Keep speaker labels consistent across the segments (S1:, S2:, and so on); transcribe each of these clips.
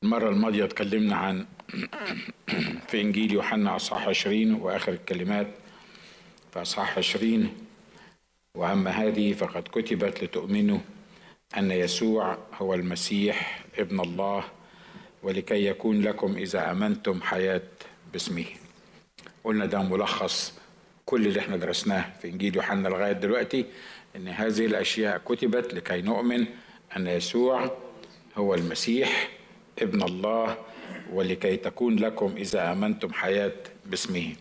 S1: المرة الماضية اتكلمنا عن في إنجيل يوحنا أصحاح 20 وآخر الكلمات في أصحاح 20 وأما هذه فقد كتبت لتؤمنوا أن يسوع هو المسيح ابن الله ولكي يكون لكم إذا آمنتم حياة باسمه قلنا ده ملخص كل اللي احنا درسناه في إنجيل يوحنا لغاية دلوقتي أن هذه الأشياء كتبت لكي نؤمن أن يسوع هو المسيح ابن الله ولكي تكون لكم إذا آمنتم حياة باسمه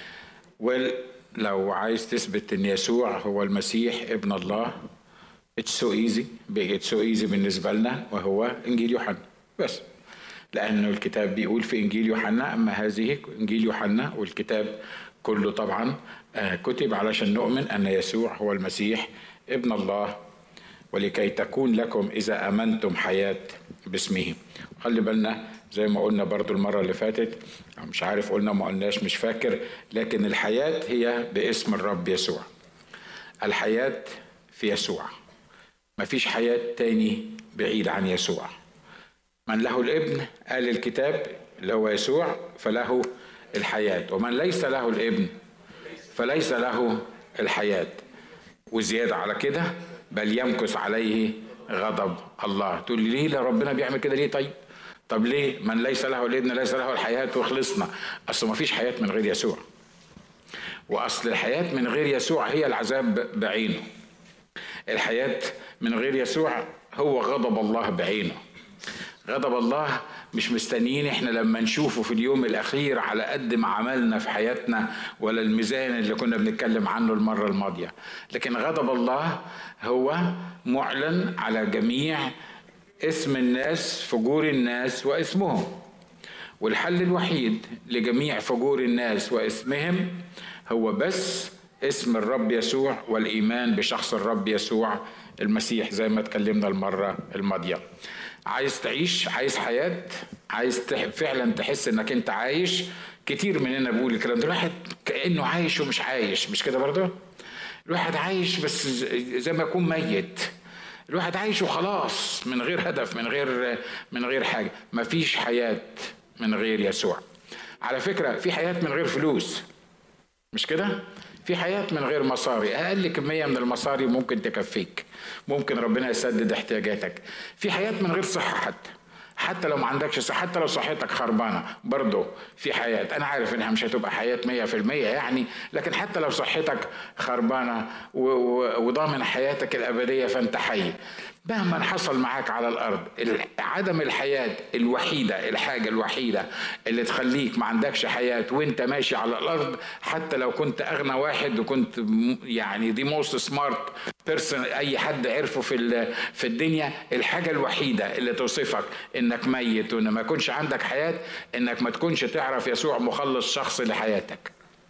S1: ولو عايز تثبت أن يسوع هو المسيح ابن الله It's so easy بقت so easy بالنسبة لنا وهو إنجيل يوحنا بس لأنه الكتاب بيقول في إنجيل يوحنا أما هذه إنجيل يوحنا والكتاب كله طبعا كتب علشان نؤمن أن يسوع هو المسيح ابن الله ولكي تكون لكم إذا آمنتم حياة باسمه خلي بالنا زي ما قلنا برضو المرة اللي فاتت مش عارف قلنا ما قلناش مش فاكر لكن الحياة هي باسم الرب يسوع الحياة في يسوع مفيش حياة تاني بعيد عن يسوع من له الابن قال الكتاب اللي هو يسوع فله الحياة ومن ليس له الابن فليس له الحياة وزيادة على كده بل يمكث عليه غضب الله تقول لي ليه ربنا بيعمل كده ليه طيب طب ليه من ليس له الابن ليس له الحياة وخلصنا أصل ما فيش حياة من غير يسوع وأصل الحياة من غير يسوع هي العذاب بعينه الحياة من غير يسوع هو غضب الله بعينه غضب الله مش مستنيين احنا لما نشوفه في اليوم الاخير على قد ما عملنا في حياتنا ولا الميزان اللي كنا بنتكلم عنه المره الماضيه لكن غضب الله هو معلن على جميع اسم الناس فجور الناس واسمهم والحل الوحيد لجميع فجور الناس واسمهم هو بس اسم الرب يسوع والايمان بشخص الرب يسوع المسيح زي ما اتكلمنا المره الماضيه عايز تعيش عايز حياة عايز فعلا تحس انك انت عايش كتير مننا بيقول الكلام ده الواحد كأنه عايش ومش عايش مش كده برضه الواحد عايش بس زي ما يكون ميت الواحد عايش وخلاص من غير هدف من غير من غير حاجة مفيش حياة من غير يسوع على فكرة في حياة من غير فلوس مش كده في حياة من غير مصاري أقل كمية من المصاري ممكن تكفيك ممكن ربنا يسدد احتياجاتك في حياة من غير صحة حتى حتى لو ما عندكش صحة حتى لو صحتك خربانة برضه في حياة أنا عارف إنها مش هتبقى حياة مية في المية يعني لكن حتى لو صحتك خربانة وضامن حياتك الأبدية فأنت حي مهما حصل معاك على الارض عدم الحياه الوحيده الحاجه الوحيده اللي تخليك ما عندكش حياه وانت ماشي على الارض حتى لو كنت اغنى واحد وكنت يعني دي موست سمارت بيرسون اي حد عرفه في في الدنيا الحاجه الوحيده اللي توصفك انك ميت وان ما يكونش عندك حياه انك ما تكونش تعرف يسوع مخلص شخصي لحياتك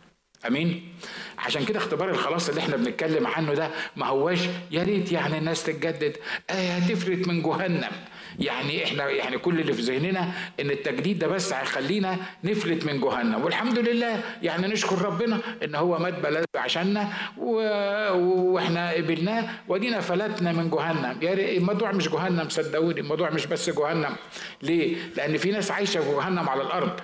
S1: امين عشان كده اختبار الخلاص اللي احنا بنتكلم عنه ده ما هواش يا ريت يعني الناس تتجدد آه هتفرت من جهنم يعني احنا يعني كل اللي في ذهننا ان التجديد ده بس هيخلينا نفلت من جهنم والحمد لله يعني نشكر ربنا ان هو مات بلد عشاننا و... واحنا قبلناه ودينا فلتنا من جهنم يعني الموضوع مش جهنم صدقوني الموضوع مش بس جهنم ليه؟ لان في ناس عايشه في جهنم على الارض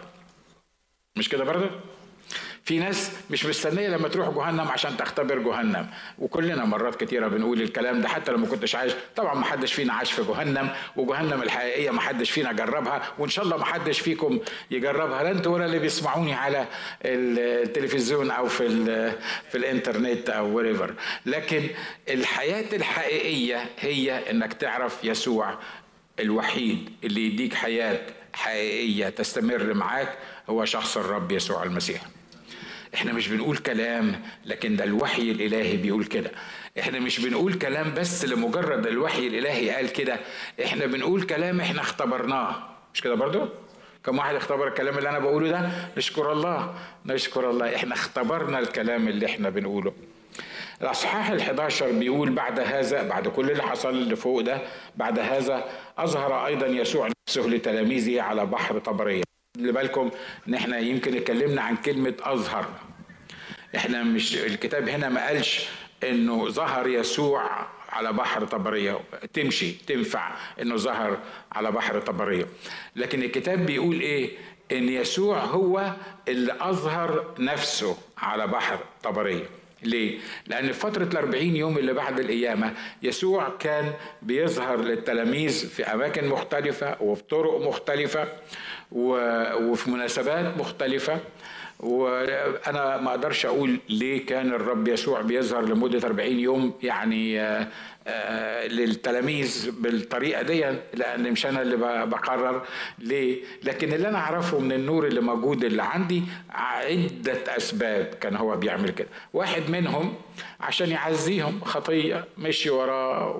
S1: مش كده برضه؟ في ناس مش مستنيه لما تروح جهنم عشان تختبر جهنم وكلنا مرات كتيره بنقول الكلام ده حتى لو ما كنتش عايش طبعا ما حدش فينا عاش في جهنم وجهنم الحقيقيه ما حدش فينا جربها وان شاء الله ما حدش فيكم يجربها لا انتوا ولا اللي بيسمعوني على التلفزيون او في في الانترنت او وريفر لكن الحياه الحقيقيه هي انك تعرف يسوع الوحيد اللي يديك حياه حقيقيه تستمر معاك هو شخص الرب يسوع المسيح احنا مش بنقول كلام لكن ده الوحي الالهي بيقول كده احنا مش بنقول كلام بس لمجرد الوحي الالهي قال كده احنا بنقول كلام احنا اختبرناه مش كده برضو كم واحد اختبر الكلام اللي انا بقوله ده نشكر الله نشكر الله احنا اختبرنا الكلام اللي احنا بنقوله الاصحاح ال11 بيقول بعد هذا بعد كل اللي حصل اللي فوق ده بعد هذا اظهر ايضا يسوع نفسه لتلاميذه على بحر طبريه اللي بالكم ان احنا يمكن اتكلمنا عن كلمه اظهر احنا مش الكتاب هنا ما قالش انه ظهر يسوع على بحر طبرية تمشي تنفع انه ظهر على بحر طبرية لكن الكتاب بيقول ايه ان يسوع هو اللي اظهر نفسه على بحر طبريه ليه؟ لأن فترة الأربعين يوم اللي بعد القيامة يسوع كان بيظهر للتلاميذ في أماكن مختلفة وفي طرق مختلفة وفي مناسبات مختلفة وانا ما اقدرش اقول ليه كان الرب يسوع بيظهر لمده 40 يوم يعني آه، آه، للتلاميذ بالطريقه دي لان مش انا اللي بقرر ليه لكن اللي انا اعرفه من النور اللي موجود اللي عندي عده اسباب كان هو بيعمل كده واحد منهم عشان يعزيهم خطيه مشي وراه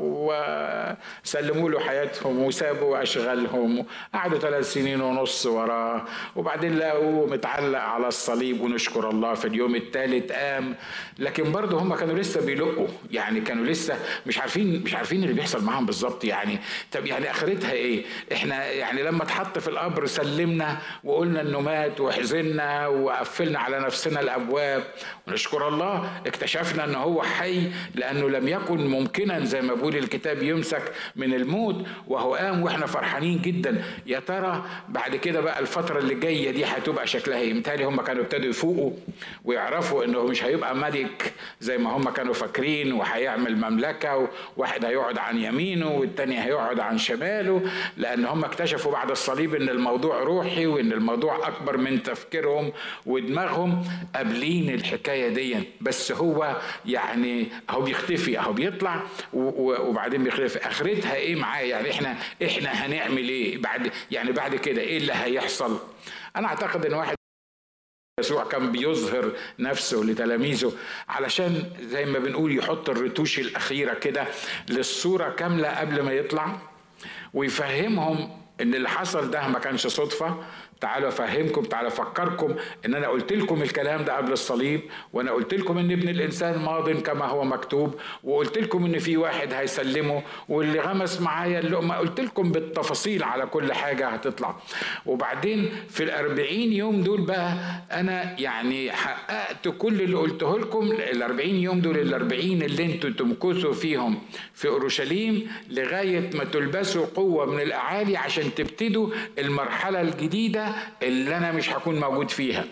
S1: وسلموا له حياتهم وسابوا اشغالهم قعدوا ثلاث سنين ونص وراه وبعدين لقوه متعلق على الصليب ونشكر الله في اليوم الثالث قام لكن برضه هم كانوا لسه بيلقوا يعني كانوا لسه مش عارفين عارفين مش عارفين اللي بيحصل معاهم بالظبط يعني طب يعني اخرتها ايه احنا يعني لما اتحط في القبر سلمنا وقلنا انه مات وحزنا وقفلنا على نفسنا الابواب ونشكر الله اكتشفنا انه هو حي لانه لم يكن ممكنا زي ما بيقول الكتاب يمسك من الموت وهو قام واحنا فرحانين جدا يا ترى بعد كده بقى الفتره اللي جايه دي هتبقى شكلها ايه متهيألي هم كانوا ابتدوا يفوقوا ويعرفوا انه مش هيبقى ملك زي ما هم كانوا فاكرين وهيعمل مملكه واحد هيقعد عن يمينه والتاني هيقعد عن شماله لان هم اكتشفوا بعد الصليب ان الموضوع روحي وان الموضوع اكبر من تفكيرهم ودماغهم قابلين الحكايه دي بس هو يعني اهو بيختفي اهو بيطلع وبعدين بيختفي اخرتها ايه معاه يعني احنا احنا هنعمل ايه بعد يعني بعد كده ايه اللي هيحصل انا اعتقد ان واحد يسوع كان بيظهر نفسه لتلاميذه علشان زي ما بنقول يحط الرتوش الأخيرة كده للصورة كاملة قبل ما يطلع ويفهمهم ان اللي حصل ده ما كانش صدفه تعالوا افهمكم تعالوا افكركم ان انا قلت لكم الكلام ده قبل الصليب وانا قلت لكم ان ابن الانسان ماض كما هو مكتوب وقلت لكم ان في واحد هيسلمه واللي غمس معايا اللقمه قلت لكم بالتفاصيل على كل حاجه هتطلع وبعدين في الأربعين يوم دول بقى انا يعني حققت كل اللي قلته لكم الأربعين يوم دول الأربعين اللي انتوا تمكثوا فيهم في اورشليم لغايه ما تلبسوا قوه من الاعالي عشان تبتدوا المرحله الجديده اللي انا مش هكون موجود فيها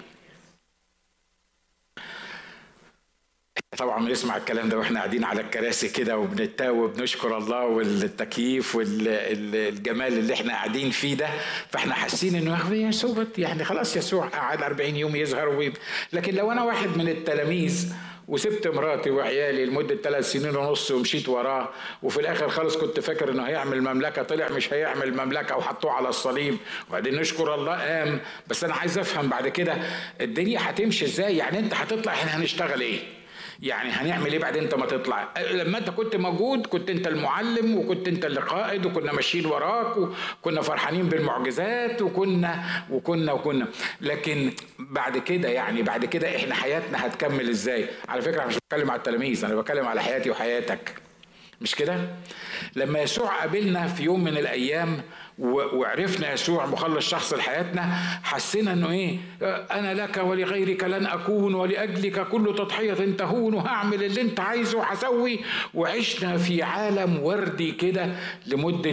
S1: طبعا بنسمع الكلام ده واحنا قاعدين على الكراسي كده وبنتاوب وبنشكر الله والتكييف والجمال اللي احنا قاعدين فيه ده فاحنا حاسين انه يسوع يعني خلاص يسوع قعد 40 يوم يظهر ويب لكن لو انا واحد من التلاميذ وسبت مراتي وعيالي لمدة ثلاث سنين ونص ومشيت وراه وفي الآخر خالص كنت فاكر إنه هيعمل مملكة طلع مش هيعمل مملكة وحطوه على الصليب وبعدين نشكر الله قام بس أنا عايز أفهم بعد كده الدنيا هتمشي إزاي يعني أنت هتطلع إحنا هنشتغل إيه؟ يعني هنعمل ايه بعد انت ما تطلع لما انت كنت موجود كنت انت المعلم وكنت انت اللي قائد وكنا ماشيين وراك وكنا فرحانين بالمعجزات وكنا وكنا وكنا لكن بعد كده يعني بعد كده احنا حياتنا هتكمل ازاي على فكره انا مش بتكلم على التلاميذ انا بتكلم على حياتي وحياتك مش كده لما يسوع قابلنا في يوم من الايام وعرفنا يسوع مخلص شخص لحياتنا حسينا انه ايه انا لك ولغيرك لن اكون ولاجلك كل تضحيه تهون وهعمل اللي انت عايزه وهسوي وعشنا في عالم وردي كده لمده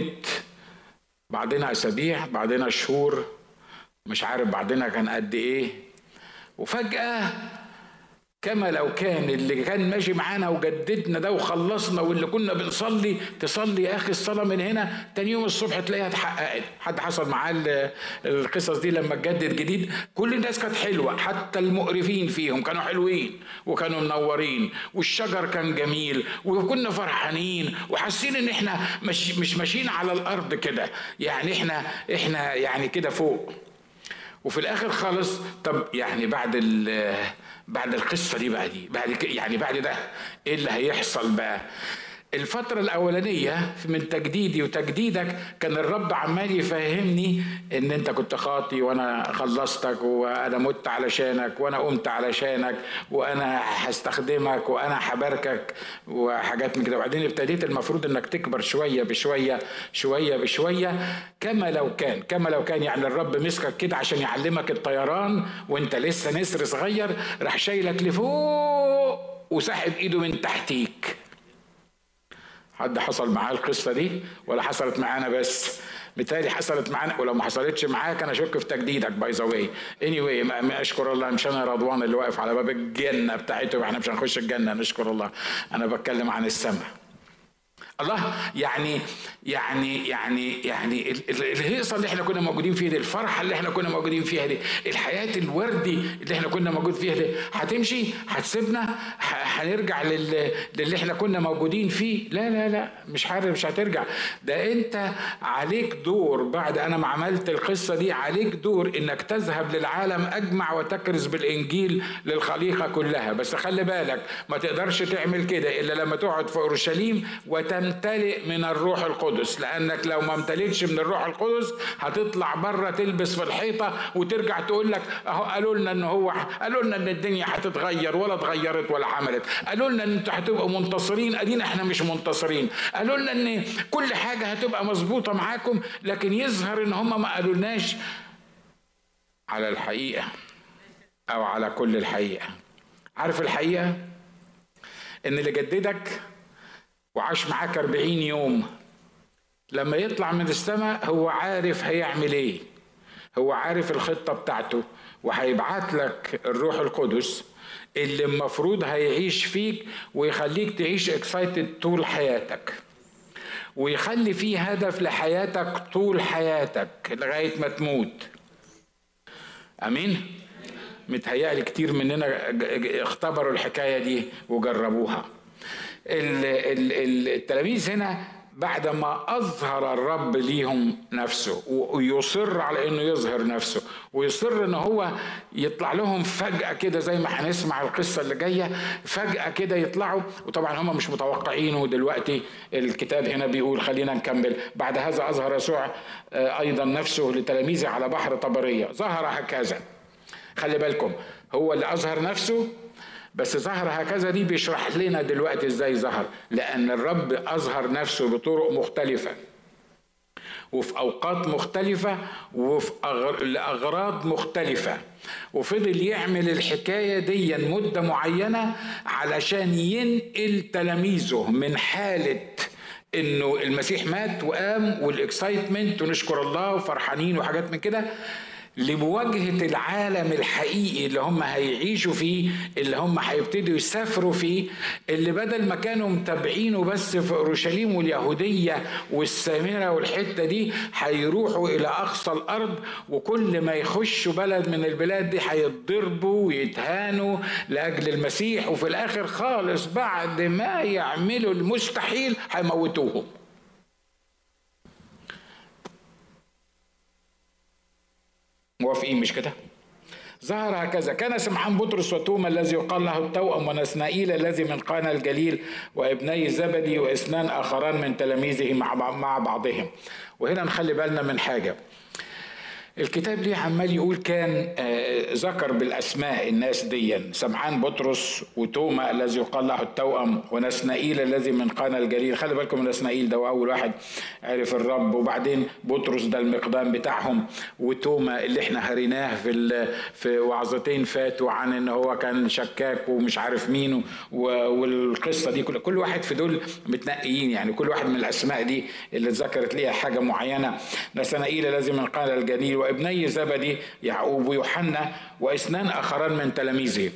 S1: بعدنا اسابيع بعدنا شهور مش عارف بعدنا كان قد ايه وفجاه كما لو كان اللي كان ماشي معانا وجددنا ده وخلصنا واللي كنا بنصلي تصلي يا اخي الصلاه من هنا تاني يوم الصبح تلاقيها اتحققت حد حصل معاه القصص دي لما اتجدد جديد كل الناس كانت حلوه حتى المقرفين فيهم كانوا حلوين وكانوا منورين والشجر كان جميل وكنا فرحانين وحاسين ان احنا مش مش ماشيين على الارض كده يعني احنا احنا يعني كده فوق وفي الاخر خالص طب يعني بعد بعد القصه دي بقى دي بعد يعني بعد ده ايه اللي هيحصل بقى الفترة الأولانية من تجديدي وتجديدك كان الرب عمال يفهمني إن أنت كنت خاطي وأنا خلصتك وأنا مت علشانك وأنا قمت علشانك وأنا هستخدمك وأنا هباركك وحاجات من كده وبعدين ابتديت المفروض إنك تكبر شوية بشوية شوية بشوية كما لو كان كما لو كان يعني الرب مسكك كده عشان يعلمك الطيران وأنت لسه نسر صغير راح شايلك لفوق وسحب إيده من تحتيك حد حصل معاه القصه دي ولا حصلت معانا بس بالتالي حصلت معانا ولو ما حصلتش معاك انا اشك في تجديدك باي ذا واي اني واي اشكر الله مش انا رضوان اللي واقف على باب الجنه بتاعته احنا مش هنخش الجنه نشكر الله انا بتكلم عن السماء الله يعني يعني يعني يعني الهيصه اللي احنا كنا موجودين فيها دي الفرحه اللي احنا كنا موجودين فيها دي الحياه الوردي اللي احنا كنا موجود فيها دي هتمشي هتسيبنا هنرجع لل... للي احنا كنا موجودين فيه لا لا لا مش حارب مش هترجع ده انت عليك دور بعد انا ما عملت القصه دي عليك دور انك تذهب للعالم اجمع وتكرز بالانجيل للخليقه كلها بس خلي بالك ما تقدرش تعمل كده الا لما تقعد في اورشليم وتمتلئ من الروح القدس لانك لو ما امتلئتش من الروح القدس هتطلع بره تلبس في الحيطه وترجع تقول لك اهو قالوا لنا ان هو قالوا لنا ان الدنيا هتتغير ولا اتغيرت ولا عملت قالوا لنا ان انتوا هتبقوا منتصرين ادينا احنا مش منتصرين قالوا لنا ان كل حاجه هتبقى مظبوطه معاكم لكن يظهر ان هم ما قالولناش على الحقيقه او على كل الحقيقه عارف الحقيقه ان اللي جددك وعاش معاك 40 يوم لما يطلع من السماء هو عارف هيعمل ايه هو عارف الخطه بتاعته وهيبعت لك الروح القدس اللي المفروض هيعيش فيك ويخليك تعيش اكسايتد طول حياتك ويخلي فيه هدف لحياتك طول حياتك لغايه ما تموت امين متهيألي كتير مننا اختبروا الحكايه دي وجربوها التلاميذ هنا بعد ما أظهر الرب ليهم نفسه ويصر على إنه يظهر نفسه ويصر إن هو يطلع لهم فجأة كده زي ما هنسمع القصة اللي جاية فجأة كده يطلعوا وطبعا هم مش متوقعينه دلوقتي الكتاب هنا بيقول خلينا نكمل بعد هذا أظهر يسوع آه، أيضا نفسه لتلاميذه على بحر طبرية ظهر هكذا خلي بالكم هو اللي أظهر نفسه بس ظهر هكذا دي بيشرح لنا دلوقتي ازاي ظهر لان الرب اظهر نفسه بطرق مختلفه وفي اوقات مختلفه وفي أغر... لاغراض مختلفه وفضل يعمل الحكايه دي مده معينه علشان ينقل تلاميذه من حاله انه المسيح مات وقام والاكسايتمنت ونشكر الله وفرحانين وحاجات من كده لمواجهة العالم الحقيقي اللي هم هيعيشوا فيه اللي هم هيبتدوا يسافروا فيه اللي بدل ما كانوا متابعينه بس في أورشليم واليهودية والسامرة والحتة دي هيروحوا إلى أقصى الأرض وكل ما يخشوا بلد من البلاد دي هيتضربوا ويتهانوا لأجل المسيح وفي الآخر خالص بعد ما يعملوا المستحيل هيموتوهم موافقين مش كده؟ ظهر هكذا كان سمعان بطرس وتوما الذي يقال له التوأم ونسنائيل الذي من قانا الجليل وابني زبدي واثنان اخران من تلاميذه مع بعضهم وهنا نخلي بالنا من حاجه الكتاب ليه عمال يقول كان آه، ذكر بالاسماء الناس دي سمعان بطرس وتوما الذي يقال له التوأم ونسنائيل الذي من قانا الجليل خلي بالكم من نسنائيل ده اول واحد عرف الرب وبعدين بطرس ده المقدام بتاعهم وتوما اللي احنا هريناه في في وعظتين فاتوا عن ان هو كان شكاك ومش عارف مين والقصه دي كل كل واحد في دول متنقيين يعني كل واحد من الاسماء دي اللي اتذكرت ليها حاجه معينه نسنائيل الذي من قانا الجليل وابني زبدي يعقوب ويوحنا واثنان اخران من تلاميذه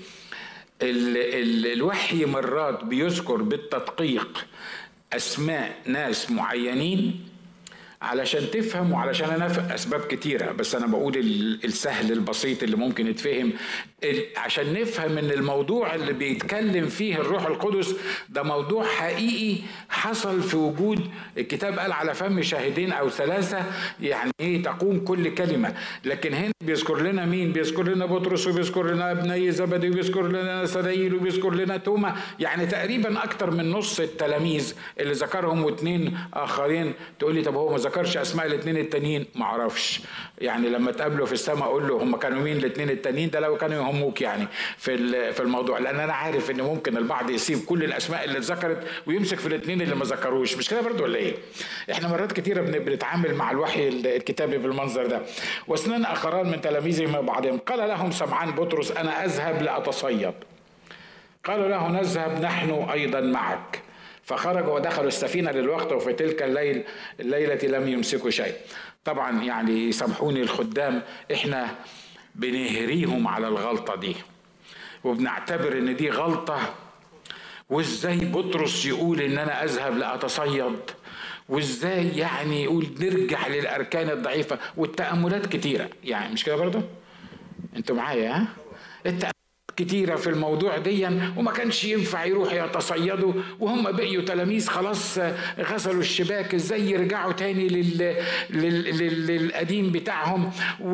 S1: الوحي مرات بيذكر بالتدقيق اسماء ناس معينين علشان تفهم وعلشان انا اسباب كتيره بس انا بقول السهل البسيط اللي ممكن يتفهم عشان نفهم ان الموضوع اللي بيتكلم فيه الروح القدس ده موضوع حقيقي حصل في وجود الكتاب قال على فم شاهدين او ثلاثه يعني ايه تقوم كل كلمه لكن هنا بيذكر لنا مين بيذكر لنا بطرس وبيذكر لنا ابني زبدي وبيذكر لنا سدايل وبيذكر لنا توما يعني تقريبا اكتر من نص التلاميذ اللي ذكرهم واثنين اخرين تقول لي طب هو ما ذكرش اسماء الاثنين التانيين ما اعرفش يعني لما تقابله في السماء اقول له هم كانوا مين الاثنين التانيين ده لو كانوا يهموك يعني في في الموضوع لان انا عارف ان ممكن البعض يسيب كل الاسماء اللي اتذكرت ويمسك في الاثنين اللي ما ذكروش مش كده برضه ولا ايه؟ احنا مرات كثيره بنتعامل مع الوحي الكتابي بالمنظر ده واثنان اخران من تلاميذه مع بعضهم قال لهم سمعان بطرس انا اذهب لاتصيد قالوا له نذهب نحن ايضا معك فخرجوا ودخلوا السفينة للوقت وفي تلك الليل الليلة لم يمسكوا شيء طبعا يعني يسامحوني الخدام احنا بنهريهم على الغلطة دي وبنعتبر ان دي غلطة وازاي بطرس يقول ان انا اذهب لاتصيد وازاي يعني يقول نرجع للاركان الضعيفه والتاملات كتيره يعني مش كده برضه انتوا معايا ها التأملات كتيرة في الموضوع دي وما كانش ينفع يروحوا يتصيدوا وهم بقيوا تلاميذ خلاص غسلوا الشباك ازاي يرجعوا تاني لل... لل... لل... للقديم بتاعهم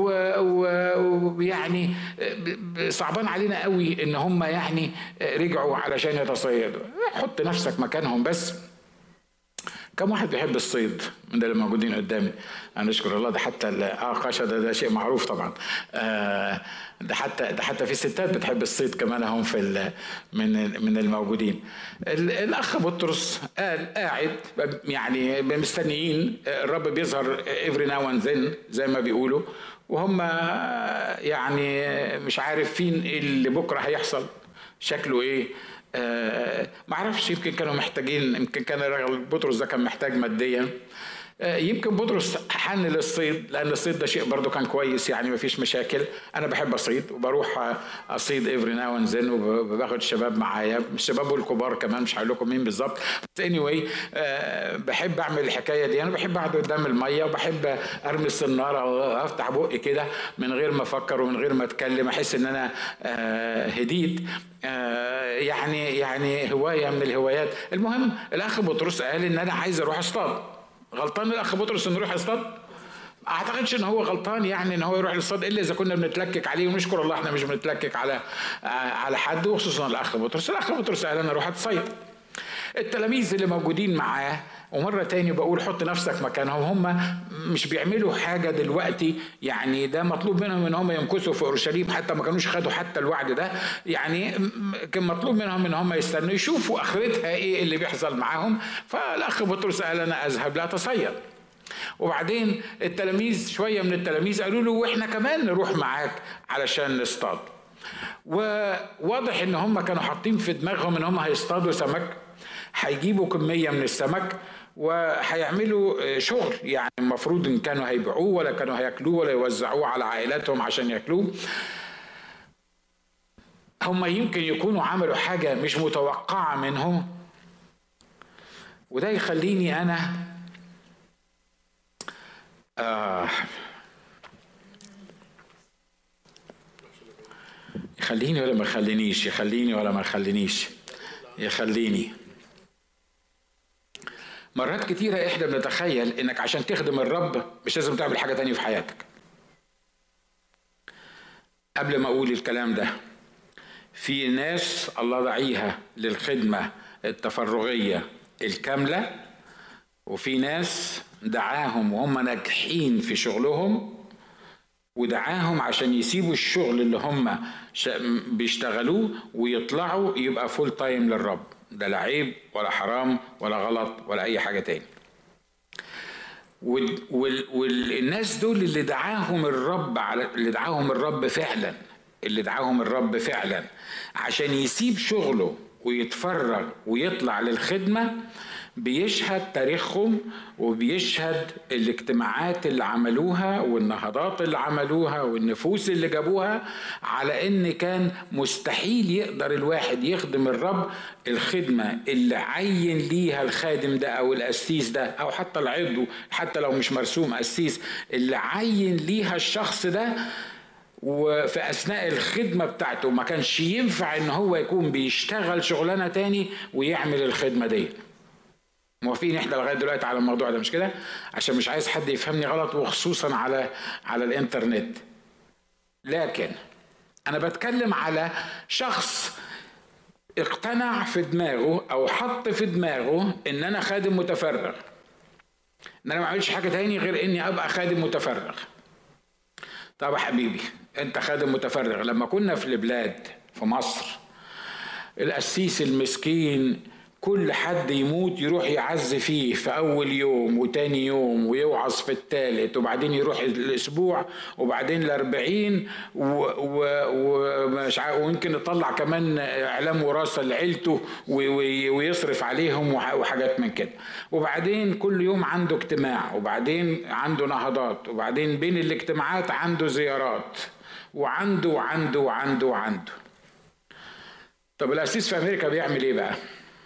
S1: ويعني و... صعبان علينا قوي ان هم يعني رجعوا علشان يتصيدوا حط نفسك مكانهم بس كم واحد بيحب الصيد من اللي موجودين قدامي انا اشكر الله ده حتى اه قشة ده, ده شيء معروف طبعا آه ده حتى ده حتى في ستات بتحب الصيد كمان هم في من من الموجودين الاخ بطرس قال قاعد يعني مستنيين الرب بيظهر افري ناو اند ذن زي ما بيقولوا وهم يعني مش عارفين اللي بكره هيحصل شكله ايه آه ما اعرفش يمكن كانوا محتاجين يمكن كان بطرس ده كان محتاج ماديا آه يمكن بطرس حن للصيد لان الصيد ده شيء برضه كان كويس يعني ما فيش مشاكل انا بحب اصيد وبروح اصيد افري ناو اند زين وباخد الشباب معايا الشباب والكبار كمان مش هقول لكم مين بالظبط بس اني anyway آه بحب اعمل الحكايه دي انا بحب اقعد قدام الميه وبحب ارمي الصناره وافتح بقي كده من غير ما افكر ومن غير ما اتكلم احس ان انا هديت يعني يعني هوايه من الهوايات المهم الاخ بطرس قال ان انا عايز اروح اصطاد غلطان الاخ بطرس انه يروح يصطاد اعتقدش ان هو غلطان يعني ان هو يروح يصطاد الا اذا كنا بنتلكك عليه ونشكر الله احنا مش بنتلكك على على حد وخصوصا الاخ بطرس الاخ بطرس قال انا اروح اتصيد التلاميذ اللي موجودين معاه ومره تاني بقول حط نفسك مكانهم هم مش بيعملوا حاجه دلوقتي يعني ده مطلوب منهم ان هم يمكثوا في اورشليم حتى ما كانوش خدوا حتى الوعد ده يعني كان مطلوب منهم ان هم يستنوا يشوفوا اخرتها ايه اللي بيحصل معاهم فالاخ بطرس قال انا اذهب لا اتصيد وبعدين التلاميذ شويه من التلاميذ قالوا له واحنا كمان نروح معاك علشان نصطاد وواضح ان هم كانوا حاطين في دماغهم ان هم هيصطادوا سمك هيجيبوا كميه من السمك وهيعملوا شغل يعني المفروض ان كانوا هيبيعوه ولا كانوا هياكلوه ولا يوزعوه على عائلاتهم عشان ياكلوه هم يمكن يكونوا عملوا حاجة مش متوقعة منهم وده يخليني أنا آه يخليني ولا ما يخلينيش يخليني ولا ما يخلينيش يخليني مرات كتيرة احنا بنتخيل انك عشان تخدم الرب مش لازم تعمل حاجة تانية في حياتك قبل ما اقول الكلام ده في ناس الله دعيها للخدمة التفرغية الكاملة وفي ناس دعاهم وهم ناجحين في شغلهم ودعاهم عشان يسيبوا الشغل اللي هم بيشتغلوا ويطلعوا يبقى فول تايم للرب ده لا عيب ولا حرام ولا غلط ولا اي حاجه تاني والناس دول اللي دعاهم الرب على اللي دعاهم الرب فعلا اللي دعاهم الرب فعلا عشان يسيب شغله ويتفرغ ويطلع للخدمه بيشهد تاريخهم وبيشهد الاجتماعات اللي عملوها والنهضات اللي عملوها والنفوس اللي جابوها على ان كان مستحيل يقدر الواحد يخدم الرب الخدمه اللي عين ليها الخادم ده او القسيس ده او حتى العضو حتى لو مش مرسوم قسيس اللي عين ليها الشخص ده وفي اثناء الخدمه بتاعته ما كانش ينفع ان هو يكون بيشتغل شغلانه تاني ويعمل الخدمه دي موافقين احنا لغايه دلوقتي على الموضوع ده مش كده عشان مش عايز حد يفهمني غلط وخصوصا على على الانترنت لكن انا بتكلم على شخص اقتنع في دماغه او حط في دماغه ان انا خادم متفرغ ان انا ما اعملش حاجه تاني غير اني ابقى خادم متفرغ طب يا حبيبي انت خادم متفرغ لما كنا في البلاد في مصر القسيس المسكين كل حد يموت يروح يعز فيه في اول يوم وتاني يوم ويوعظ في التالت وبعدين يروح الاسبوع وبعدين الاربعين ومش ويمكن يطلع كمان اعلام وراثه لعيلته ويصرف عليهم وحاجات من كده وبعدين كل يوم عنده اجتماع وبعدين عنده نهضات وبعدين بين الاجتماعات عنده زيارات وعنده وعنده وعنده وعنده طب القسيس في امريكا بيعمل ايه بقى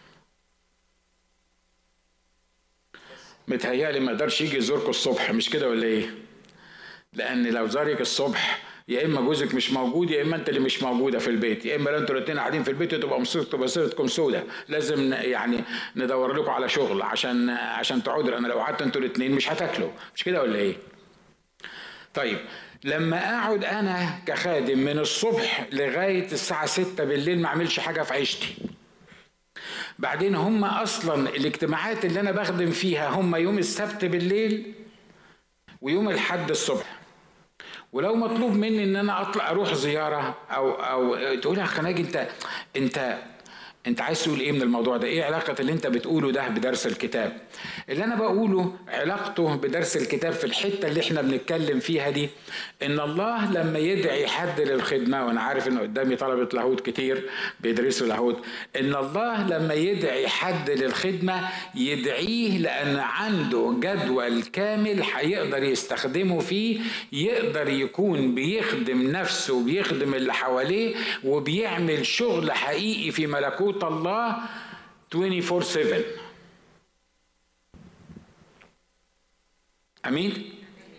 S1: متهيألي ما يقدرش يجي يزوركم الصبح مش كده ولا ايه لان لو زارك الصبح يا اما جوزك مش موجود يا اما انت اللي مش موجوده في البيت يا اما انتوا الاثنين قاعدين في البيت تبقى تبقى صورتكم سودة لازم يعني ندور لكم على شغل عشان عشان تقعدوا لان لو قعدتوا انتوا الاثنين مش هتاكلوا مش كده ولا ايه طيب لما اقعد انا كخادم من الصبح لغايه الساعه 6 بالليل ما اعملش حاجه في عيشتي بعدين هم اصلا الاجتماعات اللي انا بخدم فيها هم يوم السبت بالليل ويوم الحد الصبح ولو مطلوب مني ان انا اطلع اروح زياره او او تقول يا خناجي انت انت انت عايز تقول ايه من الموضوع ده ايه علاقه اللي انت بتقوله ده بدرس الكتاب اللي انا بقوله علاقته بدرس الكتاب في الحته اللي احنا بنتكلم فيها دي ان الله لما يدعي حد للخدمه وانا عارف ان قدامي طلبه لاهوت كتير بيدرسوا لاهوت ان الله لما يدعي حد للخدمه يدعيه لان عنده جدول كامل هيقدر يستخدمه فيه يقدر يكون بيخدم نفسه وبيخدم اللي حواليه وبيعمل شغل حقيقي في ملكوت ملكوت الله 24 7 امين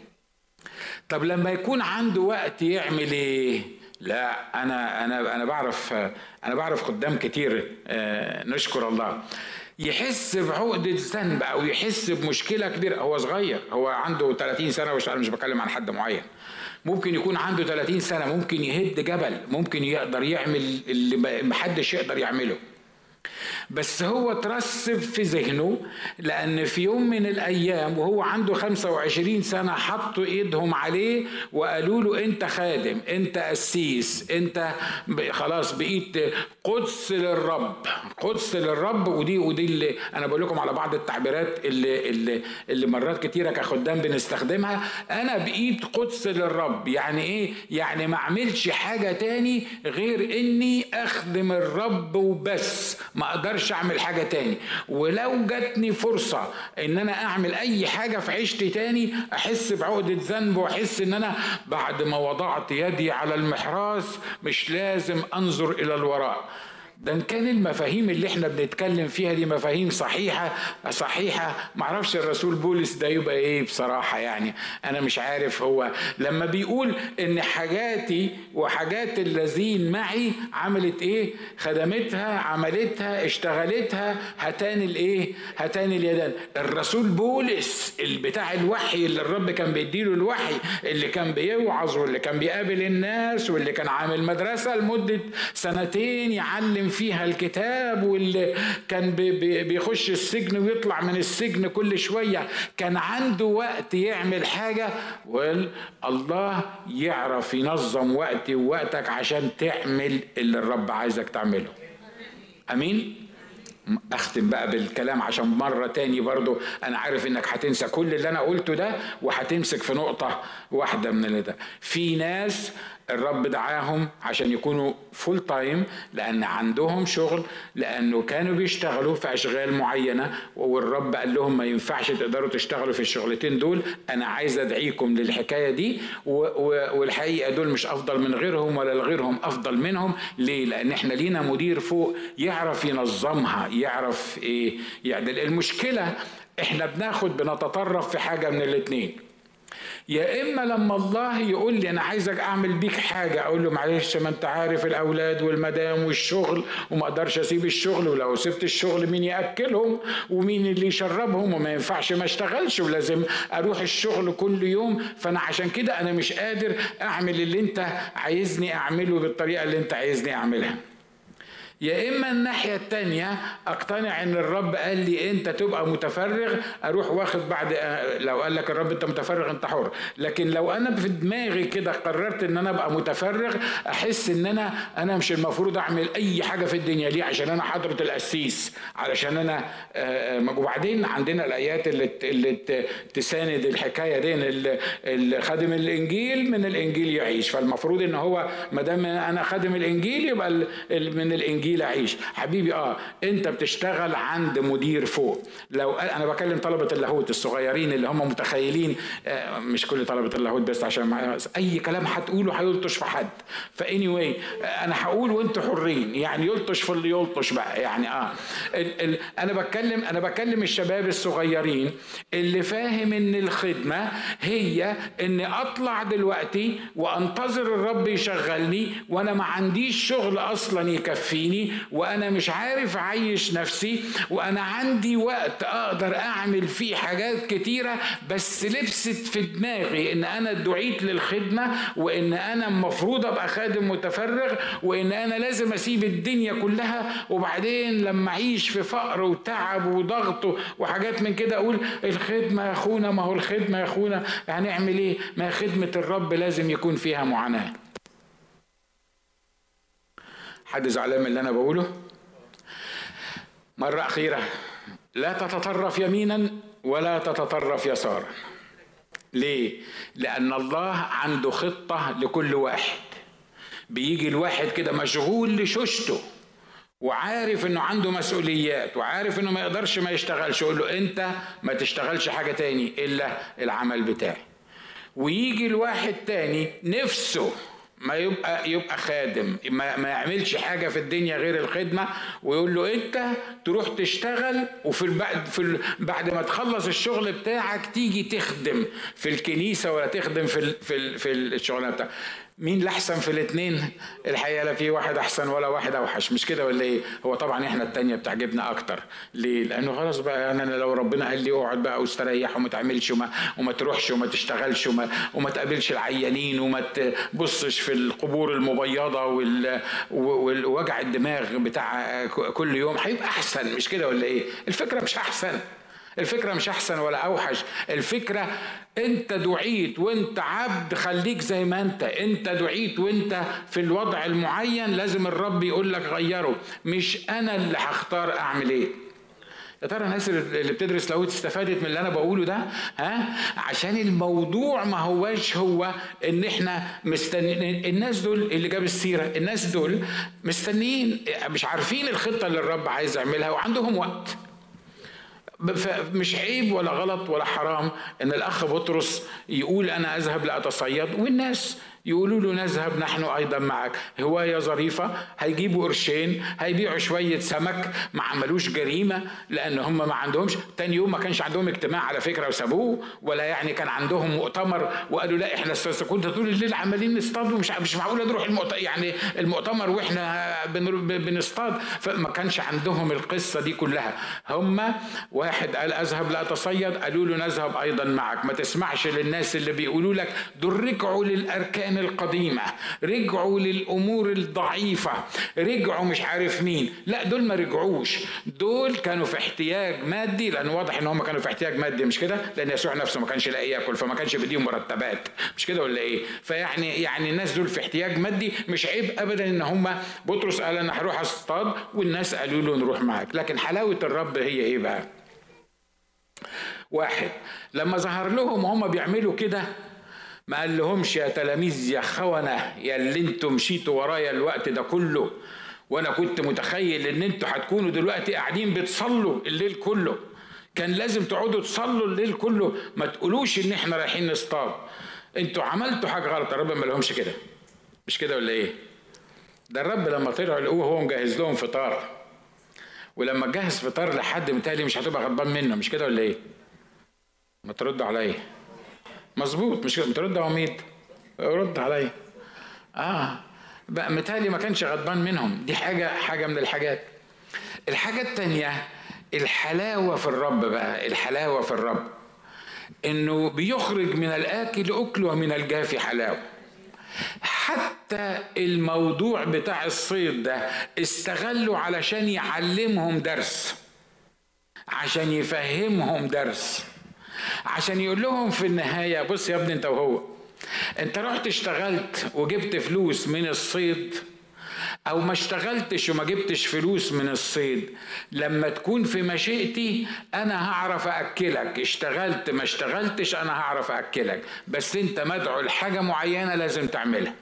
S1: طب لما يكون عنده وقت يعمل ايه لا انا انا انا بعرف انا بعرف خدام كتير آه، نشكر الله يحس بعقدة ذنب او يحس بمشكلة كبيرة هو صغير هو عنده 30 سنة وش مش بكلم عن حد معين ممكن يكون عنده 30 سنة ممكن يهد جبل ممكن يقدر يعمل اللي محدش يقدر يعمله بس هو ترسب في ذهنه لأن في يوم من الأيام وهو عنده 25 سنة حطوا إيدهم عليه وقالوا له أنت خادم أنت قسيس أنت خلاص بقيت قدس للرب قدس للرب ودي ودي اللي أنا بقول لكم على بعض التعبيرات اللي اللي, اللي مرات كتيرة كخدام بنستخدمها أنا بقيت قدس للرب يعني إيه؟ يعني ما أعملش حاجة تاني غير إني أخدم الرب وبس ما أقدرش اعمل حاجه تاني ولو جاتني فرصه ان انا اعمل اي حاجه في عيشتي تاني احس بعقده ذنب واحس ان انا بعد ما وضعت يدي على المحراث مش لازم انظر الى الوراء ده ان كان المفاهيم اللي احنا بنتكلم فيها دي مفاهيم صحيحه صحيحه معرفش الرسول بولس ده يبقى ايه بصراحه يعني انا مش عارف هو لما بيقول ان حاجاتي وحاجات الذين معي عملت ايه خدمتها عملتها اشتغلتها هتان الايه هتان اليدان الرسول بولس بتاع الوحي اللي الرب كان بيديله الوحي اللي كان بيوعظ واللي كان بيقابل الناس واللي كان عامل مدرسه لمده سنتين يعلم فيها الكتاب واللي كان بيخش السجن ويطلع من السجن كل شوية كان عنده وقت يعمل حاجة والله يعرف ينظم وقتي ووقتك عشان تعمل اللي الرب عايزك تعمله أمين اختم بقى بالكلام عشان مرة تاني برضو انا عارف انك هتنسى كل اللي انا قلته ده وهتمسك في نقطة واحدة من اللي ده في ناس الرب دعاهم عشان يكونوا فول تايم لان عندهم شغل لانه كانوا بيشتغلوا في اشغال معينه والرب قال لهم ما ينفعش تقدروا تشتغلوا في الشغلتين دول انا عايز ادعيكم للحكايه دي والحقيقه دول مش افضل من غيرهم ولا غيرهم افضل منهم ليه لان احنا لينا مدير فوق يعرف ينظمها يعرف ايه يعني المشكله احنا بناخد بنتطرف في حاجه من الاثنين يا اما لما الله يقول لي انا عايزك اعمل بيك حاجه اقول له معلش ما انت عارف الاولاد والمدام والشغل وما اقدرش اسيب الشغل ولو سبت الشغل مين ياكلهم ومين اللي يشربهم وما ينفعش ما اشتغلش ولازم اروح الشغل كل يوم فانا عشان كده انا مش قادر اعمل اللي انت عايزني اعمله بالطريقه اللي انت عايزني اعملها يا اما الناحيه التانية اقتنع ان الرب قال لي انت تبقى متفرغ اروح واخد بعد لو قال لك الرب انت متفرغ انت حر لكن لو انا في دماغي كده قررت ان انا ابقى متفرغ احس ان انا انا مش المفروض اعمل اي حاجه في الدنيا ليه عشان انا حضره القسيس علشان انا وبعدين عندنا الايات اللي اللي تساند الحكايه دي اللي خادم الانجيل من الانجيل يعيش فالمفروض ان هو ما دام انا خادم الانجيل يبقى من الانجيل اعيش حبيبي اه انت بتشتغل عند مدير فوق لو انا بكلم طلبه اللاهوت الصغيرين اللي هم متخيلين آه مش كل طلبه اللاهوت بس عشان اي كلام هتقوله هيلطش في حد فاني واي انا هقول وانتوا حرين يعني يلطش في اللي يلطش بقى يعني اه ال ال انا بتكلم انا بكلم الشباب الصغيرين اللي فاهم ان الخدمه هي اني اطلع دلوقتي وانتظر الرب يشغلني وانا ما عنديش شغل اصلا يكفيني وانا مش عارف اعيش نفسي وانا عندي وقت اقدر اعمل فيه حاجات كتيره بس لبست في دماغي ان انا دعيت للخدمه وان انا المفروض ابقى خادم متفرغ وان انا لازم اسيب الدنيا كلها وبعدين لما اعيش في فقر وتعب وضغط وحاجات من كده اقول الخدمه يا اخونا ما هو الخدمه يا اخونا هنعمل ايه ما خدمه الرب لازم يكون فيها معاناه حد زعلان من اللي انا بقوله مره اخيره لا تتطرف يمينا ولا تتطرف يسارا ليه لان الله عنده خطه لكل واحد بيجي الواحد كده مشغول لشوشته وعارف انه عنده مسؤوليات وعارف انه ما يقدرش ما يشتغلش يقول له انت ما تشتغلش حاجه تاني الا العمل بتاعي ويجي الواحد تاني نفسه ما يبقى يبقى خادم ما, ما يعملش حاجه في الدنيا غير الخدمه ويقول له انت تروح تشتغل وفي البعد في ال... بعد ما تخلص الشغل بتاعك تيجي تخدم في الكنيسه ولا تخدم في ال... في ال... في الشغلانه بتاعك مين الاحسن في الاثنين الحقيقه لا في واحد احسن ولا واحد اوحش مش كده ولا ايه هو طبعا احنا التانية بتعجبنا اكتر ليه لانه خلاص بقى انا لو ربنا قال لي اقعد بقى واستريح وما تعملش وما, وما تروحش وما تشتغلش وما, وما تقابلش العيانين وما تبصش في القبور المبيضه وال ووجع الدماغ بتاع كل يوم هيبقى احسن مش كده ولا ايه الفكره مش احسن الفكرة مش أحسن ولا أوحش الفكرة أنت دعيت وأنت عبد خليك زي ما أنت أنت دعيت وأنت في الوضع المعين لازم الرب يقول لك غيره مش أنا اللي هختار أعمل إيه يا ترى الناس اللي بتدرس لاهوت استفادت من اللي انا بقوله ده ها عشان الموضوع ما هواش هو ان احنا مستنيين الناس دول اللي جاب السيره الناس دول مستنيين مش عارفين الخطه اللي الرب عايز يعملها وعندهم وقت مش عيب ولا غلط ولا حرام ان الاخ بطرس يقول انا اذهب لاتصيد والناس يقولوا له نذهب نحن ايضا معك هوايه ظريفه هيجيبوا قرشين هيبيعوا شويه سمك ما عملوش جريمه لان هم ما عندهمش تاني يوم ما كانش عندهم اجتماع على فكره وسابوه ولا يعني كان عندهم مؤتمر وقالوا لا احنا كنت طول الليل عمالين نصطاد ومش مش معقول نروح المؤتمر يعني المؤتمر واحنا بنصطاد فما كانش عندهم القصه دي كلها هم واحد قال اذهب لاتصيد قالوا له نذهب ايضا معك ما تسمعش للناس اللي بيقولوا لك دول رجعوا للاركان الأديان القديمة رجعوا للأمور الضعيفة رجعوا مش عارف مين لا دول ما رجعوش دول كانوا في احتياج مادي لأن واضح إن هم كانوا في احتياج مادي مش كده لأن يسوع نفسه ما كانش لاقي ياكل فما كانش بيديهم مرتبات مش كده ولا إيه فيعني يعني الناس دول في احتياج مادي مش عيب أبدا إن هم بطرس قال أنا هروح أصطاد والناس قالوا له نروح معاك لكن حلاوة الرب هي إيه بقى واحد لما ظهر لهم وهم بيعملوا كده ما قال لهمش يا تلاميذ يا خونة يا اللي انتم مشيتوا ورايا الوقت ده كله وانا كنت متخيل ان انتوا هتكونوا دلوقتي قاعدين بتصلوا الليل كله كان لازم تقعدوا تصلوا الليل كله ما تقولوش ان احنا رايحين نصطاد انتوا عملتوا حاجه غلط الرب ما لهمش كده مش كده ولا ايه ده الرب لما طلعوا لقوه هو مجهز لهم فطار ولما جهز فطار لحد متهيألي مش هتبقى غضبان منه مش كده ولا ايه ما ترد عليا مظبوط مش بترد عميد رد عليا اه بقى متهيألي ما كانش غضبان منهم دي حاجة حاجة من الحاجات الحاجة التانية الحلاوة في الرب بقى الحلاوة في الرب انه بيخرج من الاكل اكل ومن الجافي حلاوة حتى الموضوع بتاع الصيد ده استغلوا علشان يعلمهم درس عشان يفهمهم درس عشان يقول لهم في النهايه بص يا ابني انت وهو انت رحت اشتغلت وجبت فلوس من الصيد او ما اشتغلتش وما جبتش فلوس من الصيد لما تكون في مشيئتي انا هعرف اكلك اشتغلت ما اشتغلتش انا هعرف اكلك بس انت مدعو لحاجه معينه لازم تعملها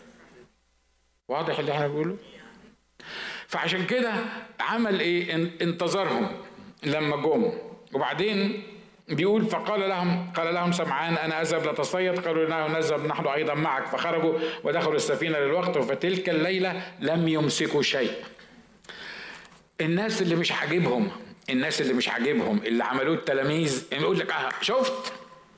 S1: واضح اللي احنا بنقوله فعشان كده عمل ايه انتظرهم لما جم وبعدين بيقول فقال لهم قال لهم سمعان انا اذهب لتصيد قالوا له نذهب نحن ايضا معك فخرجوا ودخلوا السفينه للوقت فتلك الليله لم يمسكوا شيء الناس اللي مش عاجبهم الناس اللي مش عاجبهم اللي عملوه التلاميذ يقول لك اه شفت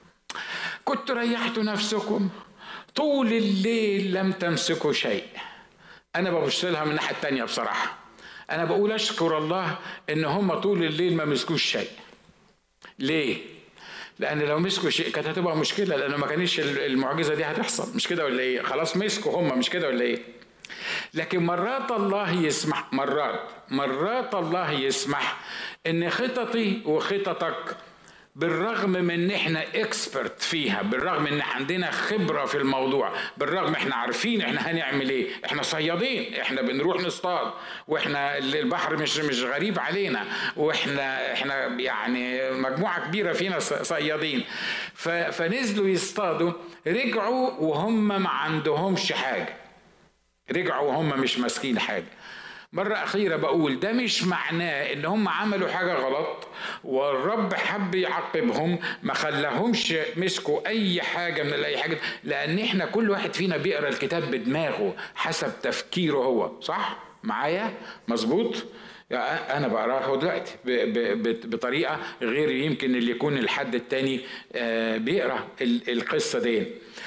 S1: كنت ريحتوا نفسكم طول الليل لم تمسكوا شيء انا ببص لها من الناحيه الثانيه بصراحه انا بقول اشكر الله ان هم طول الليل ما مسكوش شيء ليه؟ لان لو مسكوا شيء كانت هتبقى مشكله لانه ما كانش المعجزه دي هتحصل مش كده ولا ايه؟ خلاص مسكوا هم مش كده ولا ايه؟ لكن مرات الله يسمح مرات مرات الله يسمح ان خططي وخططك بالرغم من ان احنا اكسبرت فيها بالرغم ان عندنا خبره في الموضوع بالرغم احنا عارفين احنا هنعمل ايه احنا صيادين احنا بنروح نصطاد واحنا البحر مش مش غريب علينا واحنا احنا يعني مجموعه كبيره فينا صيادين فنزلوا يصطادوا رجعوا وهم ما عندهمش حاجه رجعوا وهم مش ماسكين حاجه مرة أخيرة بقول ده مش معناه إن هم عملوا حاجة غلط والرب حب يعاقبهم ما خلاهمش مسكوا أي حاجة من أي حاجة لأن إحنا كل واحد فينا بيقرأ الكتاب بدماغه حسب تفكيره هو صح؟ معايا؟ مظبوط؟ انا بقراها دلوقتي بطريقه غير يمكن اللي يكون الحد التاني آه، بيقرا القصه دي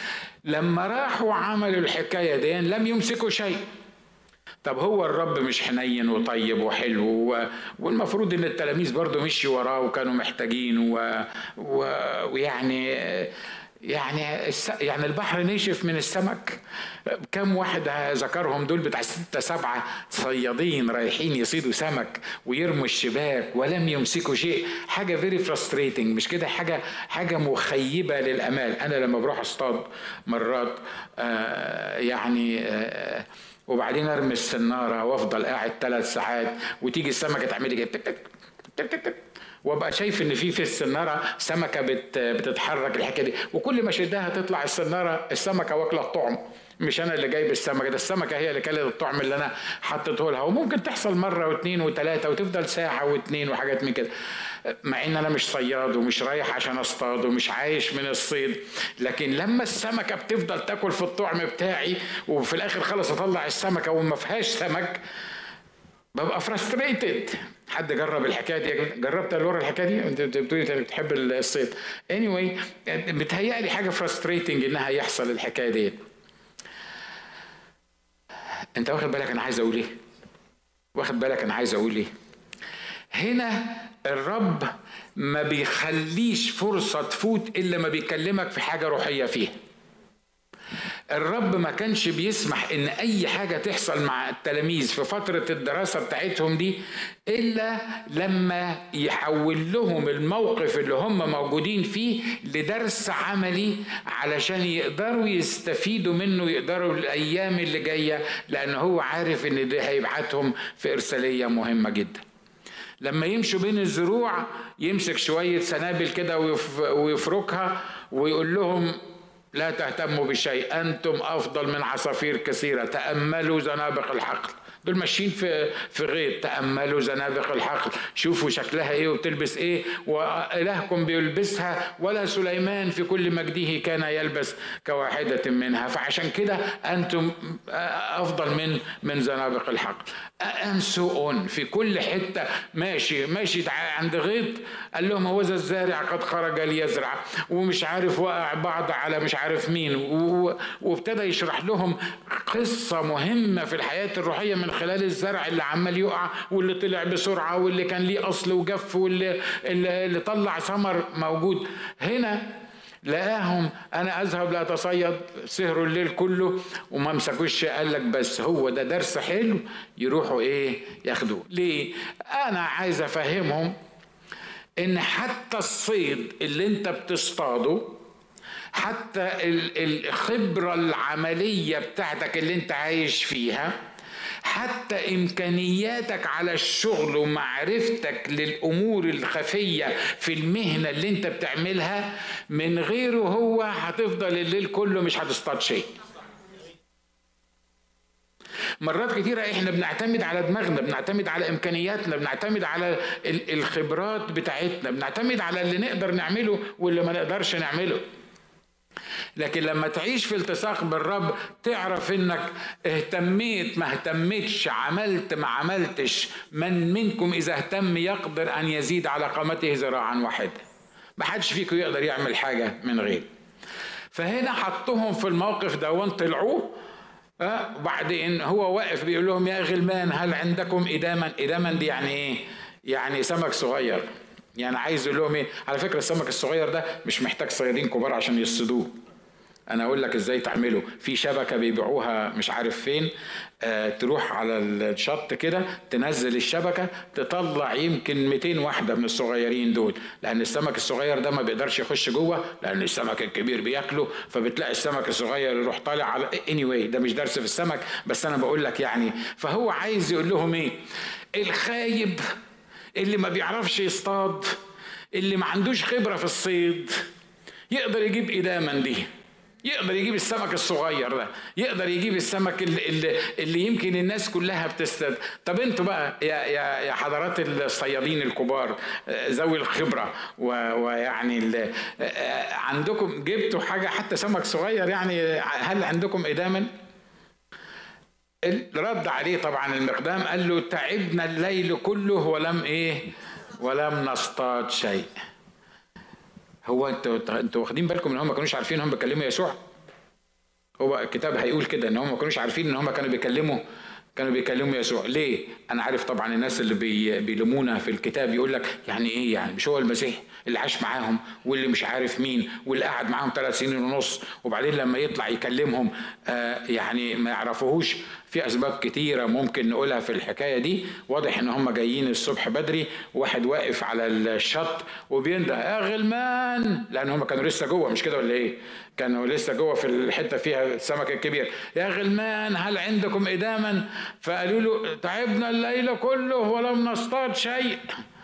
S1: لما راحوا عملوا الحكايه دي لم يمسكوا شيء طب هو الرب مش حنين وطيب وحلو والمفروض ان التلاميذ برضه مشي وراه وكانوا محتاجين و... و... ويعني يعني الس... يعني البحر نشف من السمك كم واحد ذكرهم دول بتاع ستة سبعة صيادين رايحين يصيدوا سمك ويرموا الشباك ولم يمسكوا شيء حاجة فيري فرستريتنج مش كده حاجة حاجة مخيبة للأمال أنا لما بروح أصطاد مرات آه يعني آه وبعدين ارمي السناره وافضل قاعد ثلاث ساعات وتيجي السمكه تعملي كده تك تك تك تك وابقى شايف ان في في السناره سمكه بت بتتحرك الحكايه دي وكل ما شدها تطلع السناره السمكه واكله الطعم مش انا اللي جايب السمكه ده السمكه هي اللي كلت الطعم اللي انا حطيته لها وممكن تحصل مره واثنين وثلاثه وتفضل ساعه واثنين وحاجات من كده مع ان انا مش صياد ومش رايح عشان اصطاد ومش عايش من الصيد لكن لما السمكه بتفضل تاكل في الطعم بتاعي وفي الاخر خلص اطلع السمكه وما فيهاش سمك ببقى فرستريتد حد جرب الحكايه دي جربت لورا الحكايه دي انت بتقولي انت بتحب الصيد اني anyway بتهيألي حاجه فرستريتنج انها يحصل الحكايه دي انت واخد بالك انا عايز اقول ايه واخد بالك انا عايز اقول ايه هنا الرب ما بيخليش فرصة تفوت إلا ما بيكلمك في حاجة روحية فيها الرب ما كانش بيسمح ان اي حاجة تحصل مع التلاميذ في فترة الدراسة بتاعتهم دي الا لما يحول لهم الموقف اللي هم موجودين فيه لدرس عملي علشان يقدروا يستفيدوا منه يقدروا الايام اللي جاية لان هو عارف ان ده هيبعتهم في ارسالية مهمة جدا لما يمشوا بين الزروع يمسك شوية سنابل كده ويفركها ويقول لهم لا تهتموا بشيء أنتم أفضل من عصافير كثيرة تأملوا زنابق الحقل دول ماشيين في في غيط تاملوا زنابق الحقل شوفوا شكلها ايه وبتلبس ايه والهكم بيلبسها ولا سليمان في كل مجده كان يلبس كواحده منها فعشان كده انتم افضل من من زنابق الحقل ام سو اون في كل حته ماشي ماشي عند غيط قال لهم هو الزارع قد خرج ليزرع ومش عارف وقع بعض على مش عارف مين وابتدى يشرح لهم قصه مهمه في الحياه الروحيه من خلال الزرع اللي عمال يقع واللي طلع بسرعه واللي كان ليه اصل وجف واللي اللي طلع ثمر موجود هنا لقاهم انا اذهب لاتصيد سهروا الليل كله وما مسكوش قال لك بس هو ده درس حلو يروحوا ايه ياخدوه ليه انا عايز افهمهم ان حتى الصيد اللي انت بتصطاده حتى الخبرة العملية بتاعتك اللي انت عايش فيها حتى امكانياتك على الشغل ومعرفتك للامور الخفيه في المهنه اللي انت بتعملها من غيره هو هتفضل الليل كله مش هتصطاد شيء مرات كتيرة احنا بنعتمد على دماغنا بنعتمد على امكانياتنا بنعتمد على الخبرات بتاعتنا بنعتمد على اللي نقدر نعمله واللي ما نقدرش نعمله لكن لما تعيش في التصاق بالرب تعرف انك اهتميت ما اهتمتش عملت ما عملتش من منكم اذا اهتم يقدر ان يزيد على قامته ذراعا واحدا ما حدش فيكم يقدر يعمل حاجه من غير فهنا حطهم في الموقف ده وطلعوه أه وبعدين هو واقف بيقول لهم يا غلمان هل عندكم إداما إداما دي يعني إيه يعني سمك صغير يعني عايز يقول لهم ايه على فكره السمك الصغير ده مش محتاج صيادين كبار عشان يصطادوه انا اقول لك ازاي تعمله في شبكه بيبيعوها مش عارف فين آه تروح على الشط كده تنزل الشبكه تطلع يمكن 200 واحده من الصغيرين دول لان السمك الصغير ده ما بيقدرش يخش جوه لان السمك الكبير بياكله فبتلاقي السمك الصغير يروح طالع على اني anyway ده مش درس في السمك بس انا بقول لك يعني فهو عايز يقول لهم ايه الخايب اللي ما بيعرفش يصطاد اللي ما عندوش خبره في الصيد يقدر يجيب إداما دي يقدر يجيب السمك الصغير ده يقدر يجيب السمك اللي, اللي, اللي يمكن الناس كلها بتستد طب انتوا بقى يا, يا, يا حضرات الصيادين الكبار ذوي الخبرة ويعني عندكم جبتوا حاجة حتى سمك صغير يعني هل عندكم إداما؟ رد عليه طبعا المقدام قال له تعبنا الليل كله ولم ايه ولم نصطاد شيء هو انتوا انتوا واخدين بالكم ان هم ما كانوش عارفين ان هم بيكلموا يسوع هو الكتاب هيقول كده ان هم ما كانوش عارفين ان هم كانوا بيكلموا كانوا بيكلموا يسوع ليه انا عارف طبعا الناس اللي بي بيلومونا في الكتاب يقول لك يعني ايه يعني مش هو المسيح اللي عاش معاهم واللي مش عارف مين واللي قعد معاهم ثلاث سنين ونص وبعدين لما يطلع يكلمهم آه يعني ما يعرفوهوش في اسباب كتيره ممكن نقولها في الحكايه دي واضح ان هم جايين الصبح بدري واحد واقف على الشط وبينده يا غلمان لان هم كانوا لسه جوه مش كده ولا ايه كانوا لسه جوه في الحته فيها السمك الكبير يا غلمان هل عندكم اداما فقالوا له تعبنا الليل كله ولم نصطاد شيء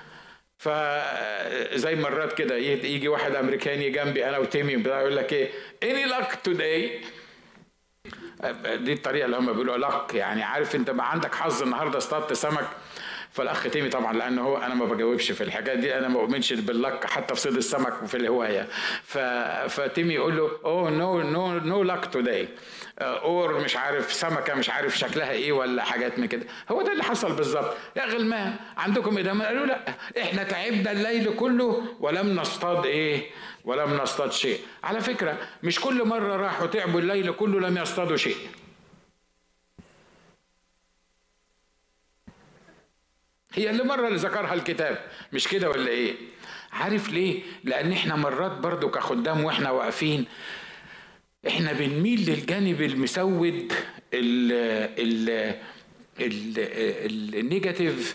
S1: فزي مرات كده يجي واحد امريكاني جنبي انا وتيمي يقول لك ايه اني لك توداي دي الطريقه اللي هم بيقولوا لك يعني عارف انت ما عندك حظ النهارده اصطادت سمك فالاخ تيمي طبعا لان هو انا ما بجاوبش في الحاجات دي انا ما اؤمنش باللك حتى في صيد السمك وفي الهوايه ف... فتيمي يقول له اوه نو نو نو لك توداي اور مش عارف سمكه مش عارف شكلها ايه ولا حاجات من كده هو ده اللي حصل بالظبط يا غلمان عندكم ادامه قالوا لا احنا تعبنا الليل كله ولم نصطاد ايه ولم نصطاد شيء على فكره مش كل مره راحوا تعبوا الليل كله لم يصطادوا شيء هي اللي مرة اللي ذكرها الكتاب مش كده ولا ايه عارف ليه لان احنا مرات برضو كخدام واحنا واقفين احنا بنميل للجانب المسود ال ال النيجاتيف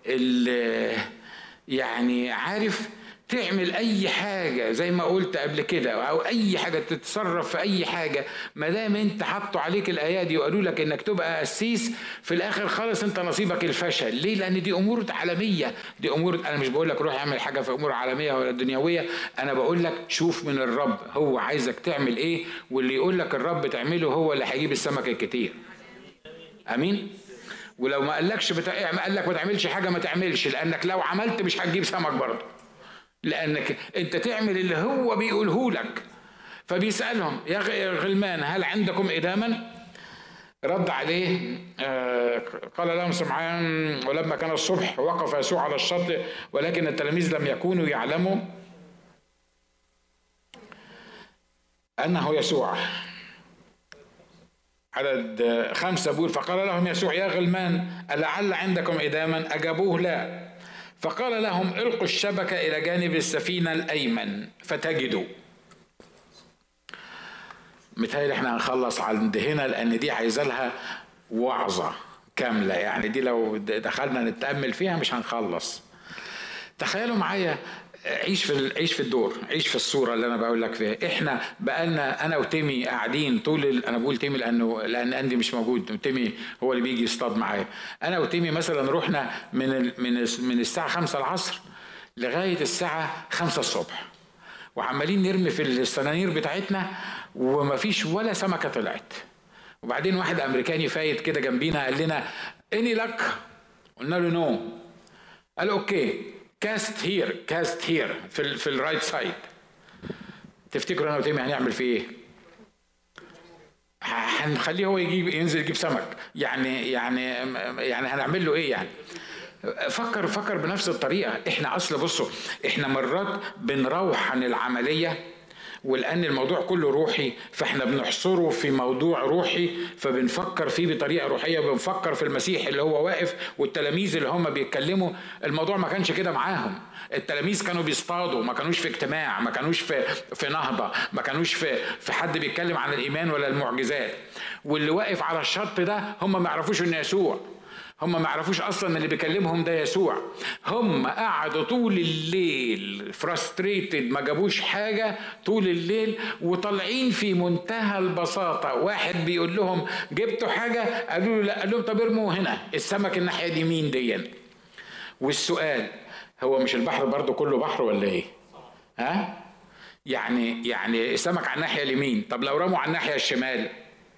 S1: يعني عارف تعمل اي حاجه زي ما قلت قبل كده او اي حاجه تتصرف في اي حاجه ما دام انت حطوا عليك الايادي وقالوا لك انك تبقى قسيس في الاخر خالص انت نصيبك الفشل ليه لان دي امور عالميه دي امور انا مش بقول لك روح اعمل حاجه في امور عالميه ولا دنيويه انا بقول لك شوف من الرب هو عايزك تعمل ايه واللي يقول لك الرب تعمله هو اللي هيجيب السمك الكتير امين ولو ما قالكش بتا... ما قال لك ما تعملش حاجه ما تعملش لانك لو عملت مش هتجيب سمك برضه لانك انت تعمل اللي هو بيقوله لك فبيسالهم يا غلمان هل عندكم اداما رد عليه آه قال لهم سمعان ولما كان الصبح وقف يسوع على الشط ولكن التلاميذ لم يكونوا يعلموا انه يسوع عدد خمسة بيقول فقال لهم يسوع يا غلمان ألعل عندكم إداما أجابوه لا فقال لهم القوا الشبكة إلى جانب السفينة الأيمن فتجدوا متهيألي احنا هنخلص عند هنا لان دي عايزه لها وعظه كامله يعني دي لو دخلنا نتامل فيها مش هنخلص تخيلوا معايا عيش في عيش في الدور عيش في الصوره اللي انا بقول لك فيها احنا بقالنا انا وتيمي قاعدين طول ال... انا بقول تيمي لانه لان اندي مش موجود تيمي هو اللي بيجي يصطاد معايا انا وتيمي مثلا رحنا من ال... من ال... من الساعه 5 العصر لغايه الساعه 5 الصبح وعمالين نرمي في السنانير بتاعتنا ومفيش ولا سمكه طلعت وبعدين واحد امريكاني فايت كده جنبينا قال لنا اني لك قلنا له نو قال اوكي كاست هير كاست هير في ال في الرايت سايد تفتكروا انا وتيمي هنعمل فيه ايه؟ هنخليه هو يجيب ينزل يجيب سمك يعني يعني يعني هنعمل له ايه يعني فكر فكر بنفس الطريقه احنا اصل بصوا احنا مرات بنروح عن العمليه ولان الموضوع كله روحي فاحنا بنحصره في موضوع روحي فبنفكر فيه بطريقه روحيه بنفكر في المسيح اللي هو واقف والتلاميذ اللي هم بيتكلموا الموضوع ما كانش كده معاهم التلاميذ كانوا بيصطادوا ما كانوش في اجتماع ما كانوش في في نهضه ما كانوش في في حد بيتكلم عن الايمان ولا المعجزات واللي واقف على الشط ده هم ما يعرفوش ان يسوع هم ما يعرفوش اصلا اللي بيكلمهم ده يسوع هم قعدوا طول الليل فرستريتد ما جابوش حاجه طول الليل وطالعين في منتهى البساطه واحد بيقول لهم جبتوا حاجه قالوا له لا قال لهم طب ارموا هنا السمك الناحيه اليمين دي والسؤال هو مش البحر برضه كله بحر ولا ايه ها يعني يعني السمك على الناحيه اليمين طب لو رموا على الناحيه الشمال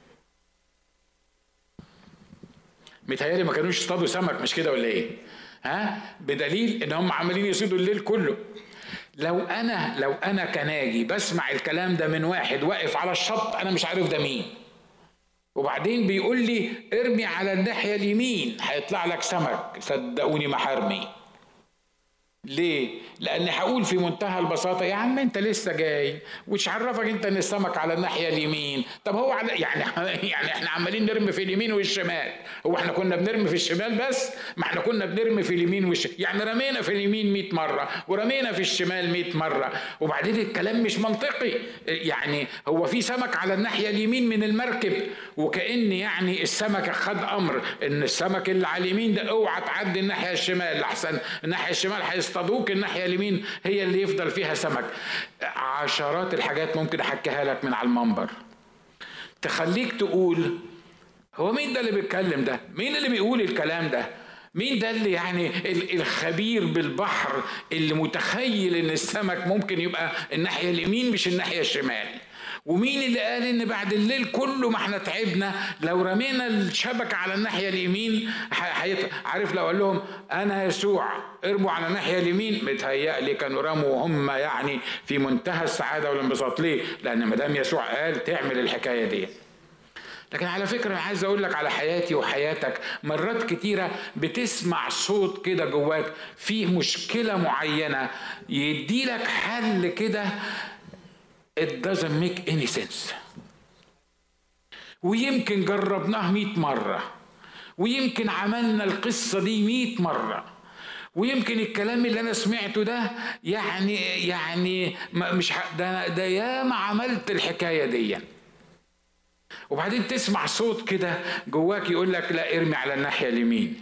S1: متهيألي ما كانوش يصطادوا سمك مش كده ولا ايه؟ ها؟ بدليل ان هم عمالين يصيدوا الليل كله. لو انا لو انا كناجي بسمع الكلام ده من واحد واقف على الشط انا مش عارف ده مين. وبعدين بيقول لي ارمي على الناحيه اليمين هيطلع لك سمك صدقوني ما حرمي. ليه؟ لأن هقول في منتهى البساطة يا عم أنت لسه جاي وش عرفك أنت إن السمك على الناحية اليمين؟ طب هو على يعني يعني إحنا عمالين نرمي في اليمين والشمال، هو إحنا كنا بنرمي في الشمال بس؟ ما إحنا كنا بنرمي في اليمين والشمال، يعني رمينا في اليمين 100 مرة ورمينا في الشمال 100 مرة، وبعدين الكلام مش منطقي، يعني هو في سمك على الناحية اليمين من المركب وكأن يعني السمك خد أمر إن السمك اللي على اليمين ده اوعى تعدي الناحية الشمال لحسن الناحية الشمال هيصطادوك الناحية اليمين هي اللي يفضل فيها سمك عشرات الحاجات ممكن احكيها لك من على المنبر تخليك تقول هو مين ده اللي بيتكلم ده مين اللي بيقول الكلام ده مين ده اللي يعني الخبير بالبحر اللي متخيل ان السمك ممكن يبقى الناحيه اليمين مش الناحيه الشمال ومين اللي قال ان بعد الليل كله ما احنا تعبنا لو رمينا الشبكه على الناحيه اليمين عارف لو قال لهم انا يسوع ارموا على الناحيه اليمين متهيألي كانوا رموا هم يعني في منتهى السعاده والانبساط ليه؟ لان ما دام يسوع قال تعمل الحكايه دي لكن على فكرة أنا عايز أقول لك على حياتي وحياتك مرات كتيرة بتسمع صوت كده جواك فيه مشكلة معينة يدي لك حل كده it doesn't make any sense ويمكن جربناه مئة مرة ويمكن عملنا القصة دي مئة مرة ويمكن الكلام اللي انا سمعته ده يعني يعني مش ده ده ياما عملت الحكايه دي وبعدين تسمع صوت كده جواك يقول لك لا ارمي على الناحيه اليمين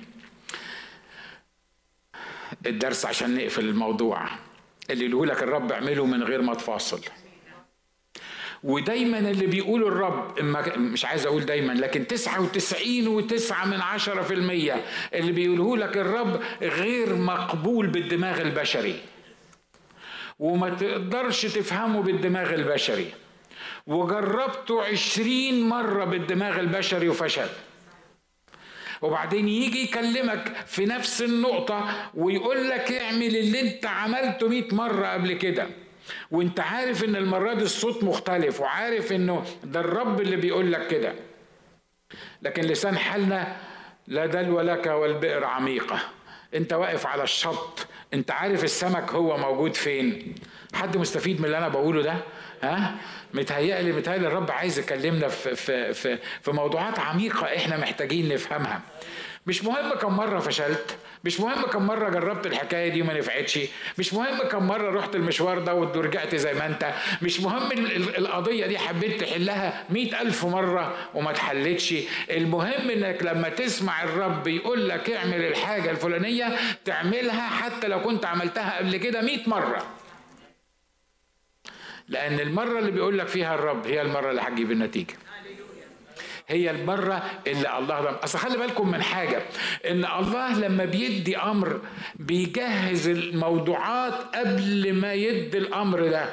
S1: الدرس عشان نقفل الموضوع اللي يقول لك الرب اعمله من غير ما تفاصل ودايما اللي بيقوله الرب مش عايز اقول دايما لكن تسعة وتسعين وتسعة من عشرة في المية اللي بيقوله لك الرب غير مقبول بالدماغ البشري وما تقدرش تفهمه بالدماغ البشري وجربته عشرين مرة بالدماغ البشري وفشل وبعدين يجي يكلمك في نفس النقطة ويقول لك اعمل اللي انت عملته مئة مرة قبل كده وانت عارف ان المرة دي الصوت مختلف وعارف انه ده الرب اللي بيقول لك كده لكن لسان حالنا لا دلو لك والبئر عميقة انت واقف على الشط انت عارف السمك هو موجود فين حد مستفيد من اللي انا بقوله ده ها متهيألي متهيألي الرب عايز يكلمنا في في في في موضوعات عميقة احنا محتاجين نفهمها مش مهم كم مرة فشلت مش مهم كم مرة جربت الحكاية دي وما نفعتش مش مهم كم مرة رحت المشوار ده ورجعت زي ما انت مش مهم القضية دي حبيت تحلها مئة ألف مرة وما تحلتش المهم انك لما تسمع الرب يقول لك اعمل الحاجة الفلانية تعملها حتى لو كنت عملتها قبل كده مئة مرة لأن المرة اللي بيقول لك فيها الرب هي المرة اللي هتجيب النتيجة هي المرة اللي الله لم أصل خلي بالكم من حاجة إن الله لما بيدي أمر بيجهز الموضوعات قبل ما يدي الأمر ده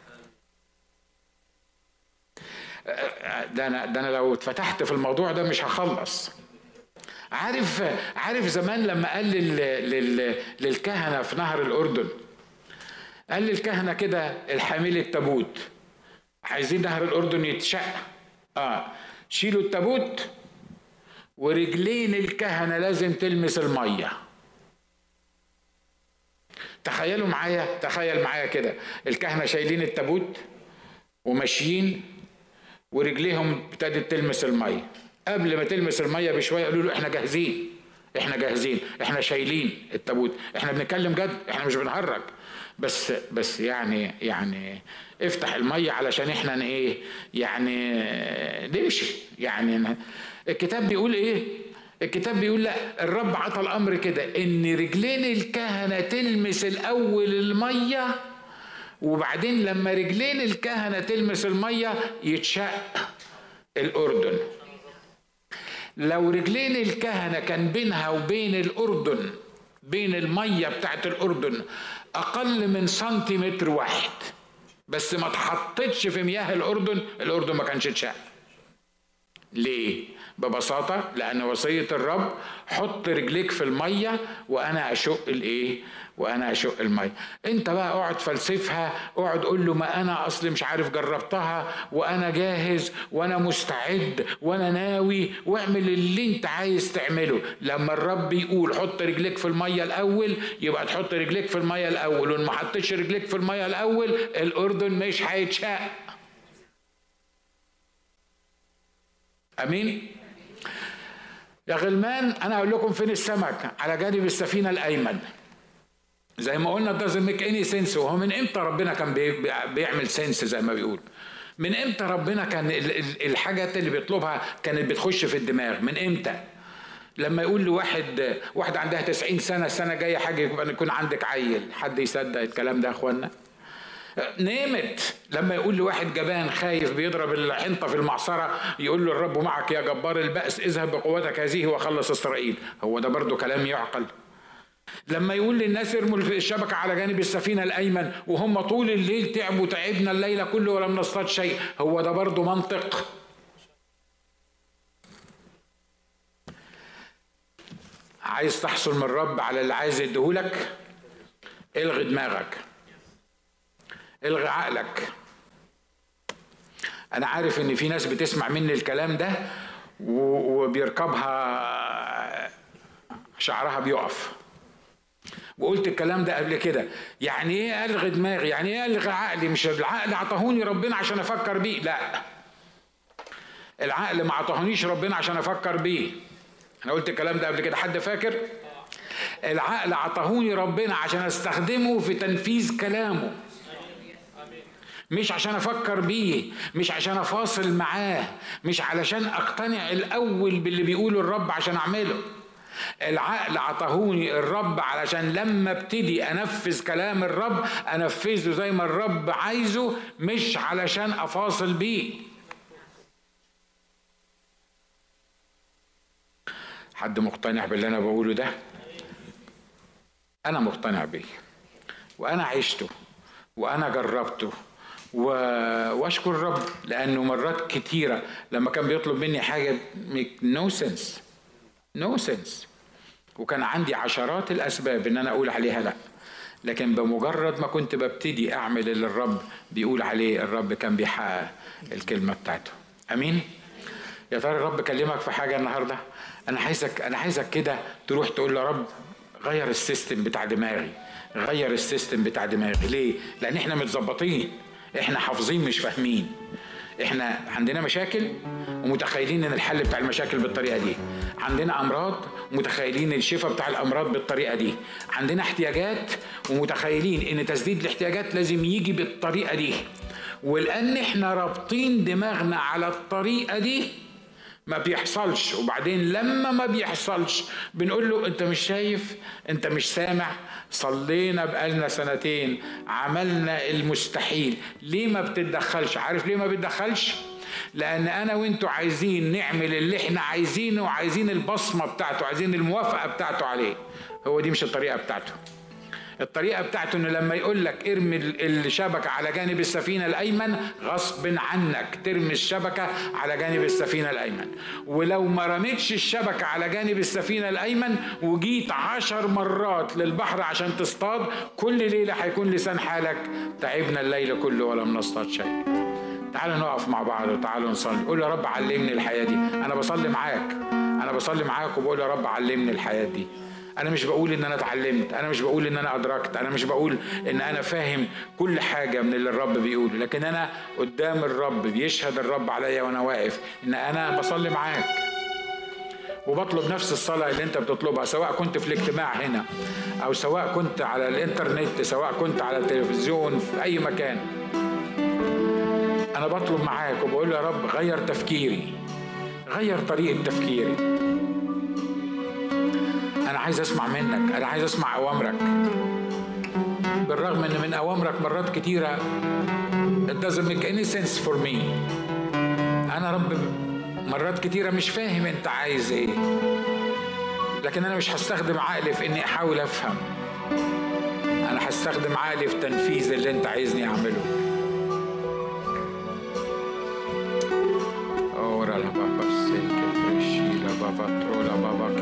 S1: ده أنا ده أنا لو اتفتحت في الموضوع ده مش هخلص عارف عارف زمان لما قال لل لل للكهنة في نهر الأردن قال للكهنة كده الحامل التابوت عايزين نهر الأردن يتشق اه شيلوا التابوت ورجلين الكهنه لازم تلمس الميه تخيلوا معايا تخيل معايا كده الكهنه شايلين التابوت وماشيين ورجليهم ابتدت تلمس الميه قبل ما تلمس الميه بشويه قالوا له احنا جاهزين احنا جاهزين احنا شايلين التابوت احنا بنتكلم جد احنا مش بنهرج بس بس يعني يعني افتح الميه علشان احنا ايه يعني نمشي يعني الكتاب بيقول ايه الكتاب بيقول لا الرب عطى الامر كده ان رجلين الكهنه تلمس الاول الميه وبعدين لما رجلين الكهنه تلمس الميه يتشق الاردن لو رجلين الكهنه كان بينها وبين الاردن بين الميه بتاعت الاردن اقل من سنتيمتر واحد بس ما اتحطتش في مياه الاردن الاردن ما كانش اتشق ليه ببساطه لان وصيه الرب حط رجليك في الميه وانا اشق الايه وانا اشق الميه انت بقى اقعد فلسفها اقعد قول له ما انا اصلي مش عارف جربتها وانا جاهز وانا مستعد وانا ناوي واعمل اللي انت عايز تعمله لما الرب يقول حط رجليك في الميه الاول يبقى تحط رجليك في الميه الاول وان ما حطيتش رجليك في الميه الاول الاردن مش هيتشق امين يا غلمان انا هقول لكم فين السمك على جانب السفينه الايمن زي ما قلنا doesn't make any sense وهو من امتى ربنا كان بيعمل سنس زي ما بيقول من امتى ربنا كان الحاجات اللي بيطلبها كانت بتخش في الدماغ من امتى لما يقول لواحد واحد عندها 90 سنه السنه الجايه حاجه يكون عندك عيل حد يصدق الكلام ده يا اخوانا نامت لما يقول لواحد جبان خايف بيضرب الحنطه في المعصره يقول له الرب معك يا جبار البأس اذهب بقوتك هذه وخلص اسرائيل هو ده برضه كلام يعقل لما يقول للناس ارموا الشبكة على جانب السفينة الأيمن وهم طول الليل تعبوا تعبنا الليلة كله ولم نصطاد شيء هو ده برضه منطق عايز تحصل من الرب على اللي عايز يديهولك الغي دماغك الغي عقلك انا عارف ان في ناس بتسمع مني الكلام ده وبيركبها شعرها بيقف وقلت الكلام ده قبل كده يعني ايه الغي دماغي يعني ايه الغي عقلي مش العقل عطاهوني ربنا عشان افكر بيه لا العقل ما عطاهونيش ربنا عشان افكر بيه انا قلت الكلام ده قبل كده حد فاكر العقل عطاهوني ربنا عشان استخدمه في تنفيذ كلامه مش عشان افكر بيه مش عشان افاصل معاه مش علشان اقتنع الاول باللي بيقوله الرب عشان اعمله العقل عطاهوني الرب علشان لما ابتدي انفذ كلام الرب انفذه زي ما الرب عايزه مش علشان افاصل بيه حد مقتنع باللي انا بقوله ده انا مقتنع بيه وانا عشته وانا جربته و... واشكر الرب لانه مرات كتيره لما كان بيطلب مني حاجه نو سنس نو سنس وكان عندي عشرات الاسباب ان انا اقول عليها لا لكن بمجرد ما كنت ببتدي اعمل اللي الرب بيقول عليه الرب كان بيحقق الكلمه بتاعته امين يا ترى الرب كلمك في حاجه النهارده انا عايزك انا عايزك كده تروح تقول له رب غير السيستم بتاع دماغي غير السيستم بتاع دماغي ليه لان احنا متظبطين احنا حافظين مش فاهمين احنا عندنا مشاكل ومتخيلين ان الحل بتاع المشاكل بالطريقه دي عندنا امراض ومتخيلين الشفاء بتاع الامراض بالطريقه دي عندنا احتياجات ومتخيلين ان تسديد الاحتياجات لازم يجي بالطريقه دي ولان احنا رابطين دماغنا على الطريقه دي ما بيحصلش وبعدين لما ما بيحصلش بنقول له انت مش شايف انت مش سامع صلينا بقالنا سنتين عملنا المستحيل ليه ما بتتدخلش عارف ليه ما بتدخلش لان انا وانتوا عايزين نعمل اللي احنا عايزينه وعايزين البصمه بتاعته عايزين الموافقه بتاعته عليه هو دي مش الطريقه بتاعته الطريقه بتاعته انه لما يقول لك ارمي الشبكه على جانب السفينه الايمن غصب عنك ترمي الشبكه على جانب السفينه الايمن ولو ما رميتش الشبكه على جانب السفينه الايمن وجيت عشر مرات للبحر عشان تصطاد كل ليله هيكون لسان حالك تعبنا الليل كله ولم نصطاد شيء تعالوا نقف مع بعض وتعالوا نصلي قول يا رب علمني الحياه دي انا بصلي معاك انا بصلي معاك وبقول يا رب علمني الحياه دي انا مش بقول ان انا اتعلمت انا مش بقول ان انا ادركت انا مش بقول ان انا فاهم كل حاجه من اللي الرب بيقوله لكن انا قدام الرب بيشهد الرب عليا وانا واقف ان انا بصلي معاك وبطلب نفس الصلاة اللي أنت بتطلبها سواء كنت في الاجتماع هنا أو سواء كنت على الإنترنت سواء كنت على التلفزيون في أي مكان أنا بطلب معاك وبقول يا رب غير تفكيري غير طريقة تفكيري أنا عايز أسمع منك أنا عايز أسمع أوامرك بالرغم إن من أوامرك مرات كتيرة it doesn't make any sense for me أنا رب مرات كتيرة مش فاهم أنت عايز إيه لكن أنا مش هستخدم عقلي في إني أحاول أفهم أنا هستخدم عقلي في تنفيذ اللي أنت عايزني أعمله أورا لا بابا سيكي بريشي لا بابا ترولا بابا